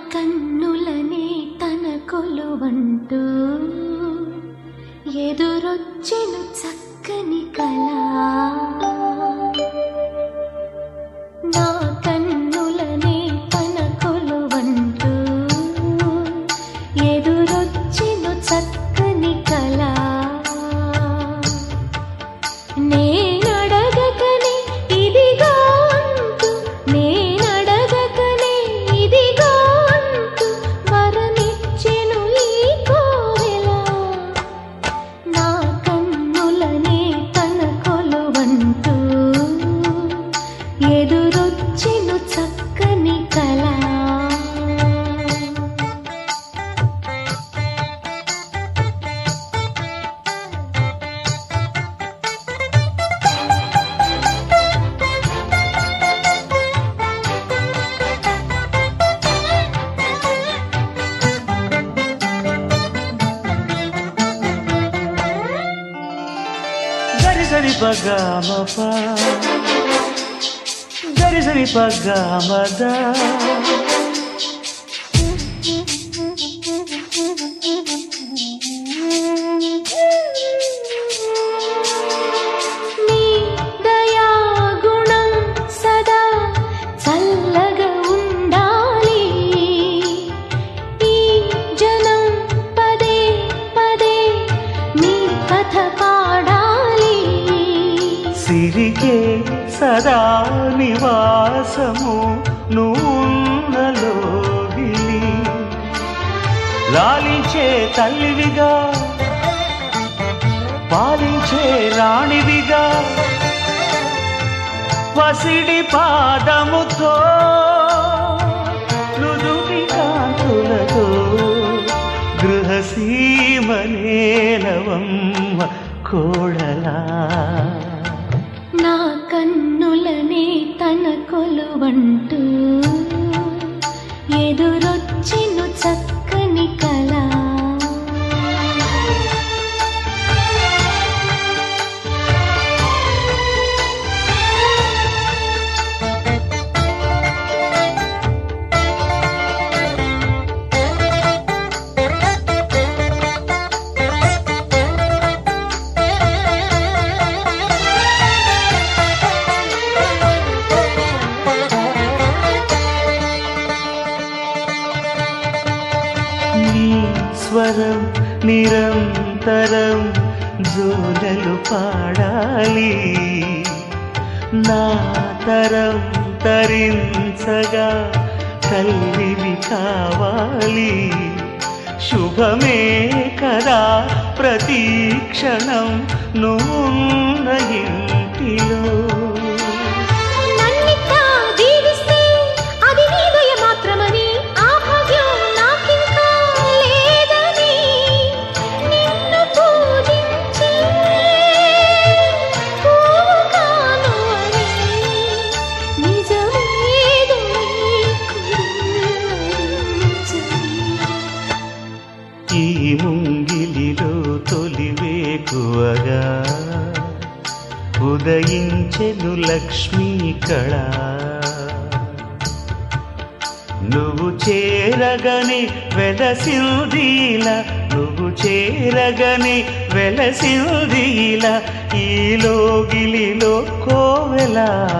కన్నులనే తన కొలువంటూ ఎదురొచ్చెను చక్కని కళ నా కన్నులనే తన కొలువంటూ ఎదురొచ్చెను చక్కని కళ నేనడగకనే ఇదిగో అంటూ నేనడగకనే ఇదిగో అంటూ వరమిచ్చెను ఈ కోవెల నా కన్నులనే తన కొలువంటూ ఎదురొచ్చెను చక్కని కళ గరి సరి పగ మప గరి సరి పగ మద నీ దయాగుణం సదా చల్లగా ఉండాలి ఈ జనం పదే పదే నీ కథ పాడాలి సిరికే సదా నివాసము నూనలోగిలి లాలించే తల్లివిగా పాలించే రాణివిగా పసిడి పాదముతో నుదుటి కాంతులతో గృహసీమనేలవమ్మ కోడలా నా కన్నులనే తన కొలువంటూ ఎదురొచ్చెను చక్కని కళ నీ స్వరం నిరంతరం జోలలు పాడాలి నా తరం తరించగా తల్లివి కావాలి శుభమే కదా ప్రతీక్షణం నువ్వున్న ఇంటిలో నన్నింతా దీవిస్తే అది నీ దయ మాత్రమని ఆ భాగ్యం నాకింకా లేదని నిన్ను పూజించి పువ్వు కాను అని నిజమేదో ఈ ముంగిలిలో తొలివేకువగా ఉదయించెను లక్ష్మీ కళ నువ్వు చేరగని వెలసిందీల నువ్వు చేరగని వెలసిందీల ఈ లోగిలిలో కోవెలా